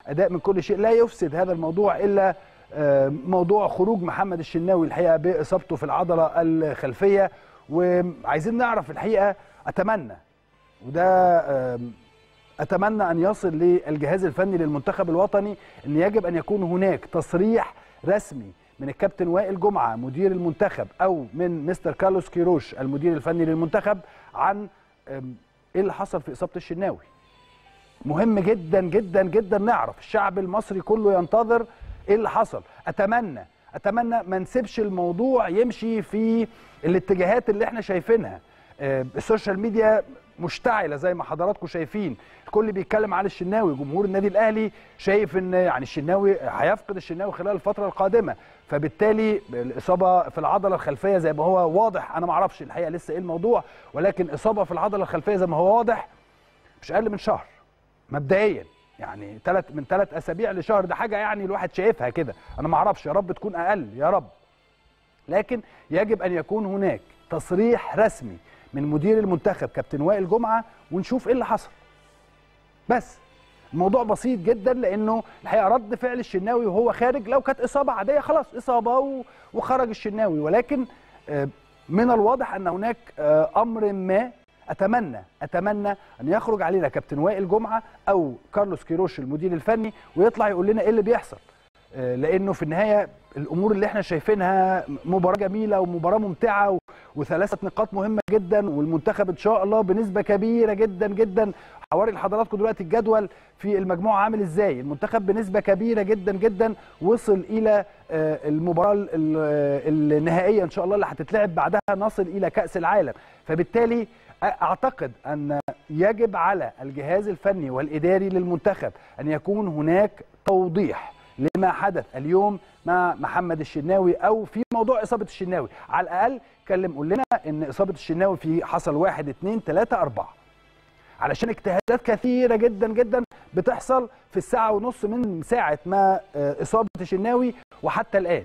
اداء من كل شيء لا يفسد هذا الموضوع الا موضوع خروج محمد الشناوي الحقيقه باصابته في العضله الخلفيه وعايزين نعرف الحقيقه اتمنى وده اتمنى ان يصل للجهاز الفني للمنتخب الوطني ان يجب ان يكون هناك تصريح رسمي من الكابتن وائل جمعه مدير المنتخب او من مستر كارلوس كيروش المدير الفني للمنتخب عن ايه اللي حصل في اصابه الشناوي مهم جدا جدا جدا نعرف الشعب المصري كله ينتظر ايه اللي حصل اتمنى اتمنى ما نسيبش الموضوع يمشي في الاتجاهات اللي احنا شايفينها السوشيال ميديا مشتعله زي ما حضراتكم شايفين الكل بيتكلم على الشناوي جمهور النادي الاهلي شايف ان يعني الشناوي هيفقد الشناوي خلال الفتره القادمه فبالتالي الاصابه في العضله الخلفيه زي ما هو واضح انا ما اعرفش الحقيقه لسه ايه الموضوع ولكن اصابه في العضله الخلفيه زي ما هو واضح مش اقل من شهر مبدئيا يعني ثلاث من ثلاث اسابيع لشهر ده حاجه يعني الواحد شايفها كده انا ما اعرفش يا رب تكون اقل يا رب لكن يجب ان يكون هناك تصريح رسمي من مدير المنتخب كابتن وائل جمعه ونشوف ايه اللي حصل بس الموضوع بسيط جدا لانه الحقيقه رد فعل الشناوي وهو خارج لو كانت اصابه عاديه خلاص اصابه وخرج الشناوي ولكن من الواضح ان هناك امر ما اتمنى اتمنى ان يخرج علينا كابتن وائل جمعه او كارلوس كيروش المدير الفني ويطلع يقول لنا ايه اللي بيحصل لانه في النهايه الامور اللي احنا شايفينها مباراه جميله ومباراه ممتعه وثلاثه نقاط مهمه جدا والمنتخب ان شاء الله بنسبه كبيره جدا جدا هوري لحضراتكم دلوقتي الجدول في المجموعه عامل ازاي المنتخب بنسبه كبيره جدا جدا وصل الى المباراه النهائيه ان شاء الله اللي هتتلعب بعدها نصل الى كاس العالم فبالتالي اعتقد ان يجب على الجهاز الفني والاداري للمنتخب ان يكون هناك توضيح لما حدث اليوم مع محمد الشناوي او في موضوع اصابه الشناوي على الاقل كلم قول لنا ان اصابه الشناوي في حصل واحد اثنين ثلاثه اربعه علشان اجتهادات كثيره جدا جدا بتحصل في الساعه ونص من ساعه ما اصابه الشناوي وحتى الان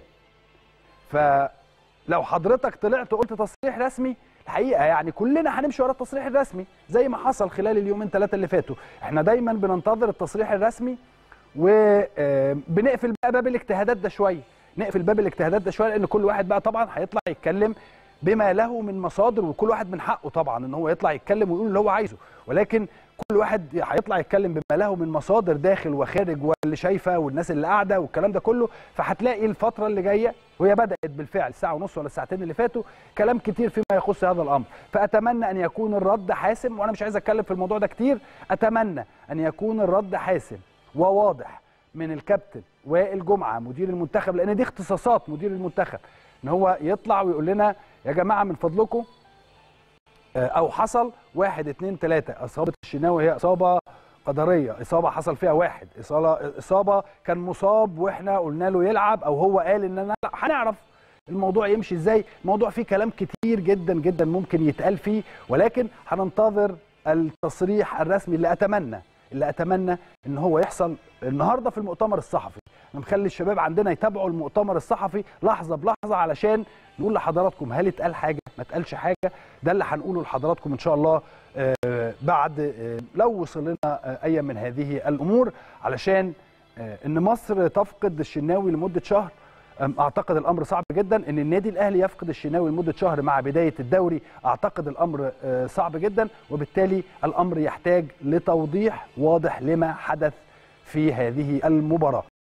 فلو حضرتك طلعت وقلت تصريح رسمي الحقيقه يعني كلنا هنمشي ورا التصريح الرسمي زي ما حصل خلال اليومين ثلاثه اللي فاتوا احنا دايما بننتظر التصريح الرسمي وبنقفل بقى باب الاجتهادات ده شويه نقفل باب الاجتهادات ده شويه لان كل واحد بقى طبعا هيطلع يتكلم بما له من مصادر وكل واحد من حقه طبعا ان هو يطلع يتكلم ويقول اللي هو عايزه ولكن كل واحد هيطلع يتكلم بما له من مصادر داخل وخارج واللي شايفه والناس اللي قاعده والكلام ده كله فهتلاقي الفتره اللي جايه وهي بدات بالفعل ساعه ونص ولا الساعتين اللي فاتوا كلام كتير فيما يخص هذا الامر فاتمنى ان يكون الرد حاسم وانا مش عايز اتكلم في الموضوع ده كتير اتمنى ان يكون الرد حاسم وواضح من الكابتن وائل جمعه مدير المنتخب لان دي اختصاصات مدير المنتخب ان هو يطلع ويقول لنا يا جماعه من فضلكم او حصل واحد اتنين تلاته اصابه الشناوي هي اصابه قدريه اصابه حصل فيها واحد اصابه اصابه كان مصاب واحنا قلنا له يلعب او هو قال ان انا لا هنعرف الموضوع يمشي ازاي الموضوع فيه كلام كتير جدا جدا ممكن يتقال فيه ولكن هننتظر التصريح الرسمي اللي اتمنى اللي اتمنى ان هو يحصل النهارده في المؤتمر الصحفي انا مخلي الشباب عندنا يتابعوا المؤتمر الصحفي لحظه بلحظه علشان نقول لحضراتكم هل اتقال حاجه ما اتقالش حاجه ده اللي هنقوله لحضراتكم ان شاء الله بعد لو وصل لنا اي من هذه الامور علشان ان مصر تفقد الشناوي لمده شهر اعتقد الامر صعب جدا ان النادي الاهلي يفقد الشناوي لمده شهر مع بدايه الدوري اعتقد الامر صعب جدا وبالتالي الامر يحتاج لتوضيح واضح لما حدث في هذه المباراه